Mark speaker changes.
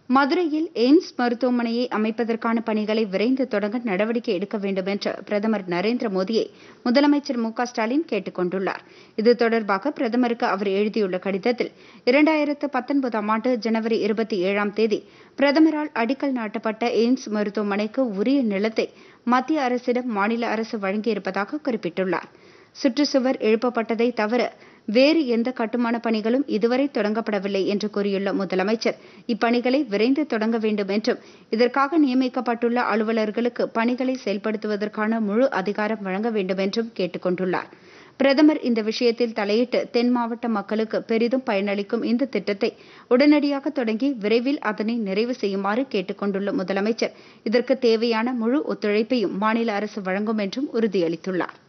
Speaker 1: மதுரையில் எய்ம்ஸ் மருத்துவமனையை அமைப்பதற்கான பணிகளை விரைந்து தொடங்க நடவடிக்கை எடுக்க வேண்டும் என்று பிரதமர் நரேந்திர மோடியை முதலமைச்சர் மு க ஸ்டாலின் கேட்டுக் கொண்டுள்ளார் இது தொடர்பாக பிரதமருக்கு அவர் எழுதியுள்ள கடிதத்தில் இரண்டாயிரத்து பத்தொன்பதாம் ஆண்டு ஜனவரி இருபத்தி ஏழாம் தேதி பிரதமரால் அடிக்கல் நாட்டப்பட்ட எய்ம்ஸ் மருத்துவமனைக்கு உரிய நிலத்தை மத்திய அரசிடம் மாநில அரசு வழங்கியிருப்பதாக குறிப்பிட்டுள்ளார் சுற்றுச்சுவர் எழுப்பப்பட்டதை தவிர வேறு எந்த கட்டுமான பணிகளும் இதுவரை தொடங்கப்படவில்லை என்று கூறியுள்ள முதலமைச்சர் இப்பணிகளை விரைந்து தொடங்க வேண்டும் என்றும் இதற்காக நியமிக்கப்பட்டுள்ள அலுவலர்களுக்கு பணிகளை செயல்படுத்துவதற்கான முழு அதிகாரம் வழங்க வேண்டும் என்றும் கேட்டுக் கொண்டுள்ளார் பிரதமர் இந்த விஷயத்தில் தலையிட்டு தென் மாவட்ட மக்களுக்கு பெரிதும் பயனளிக்கும் இந்த திட்டத்தை உடனடியாக தொடங்கி விரைவில் அதனை நிறைவு செய்யுமாறு கேட்டுக் கொண்டுள்ள முதலமைச்சர் இதற்கு தேவையான முழு ஒத்துழைப்பையும் மாநில அரசு வழங்கும் என்றும் உறுதியளித்துள்ளார்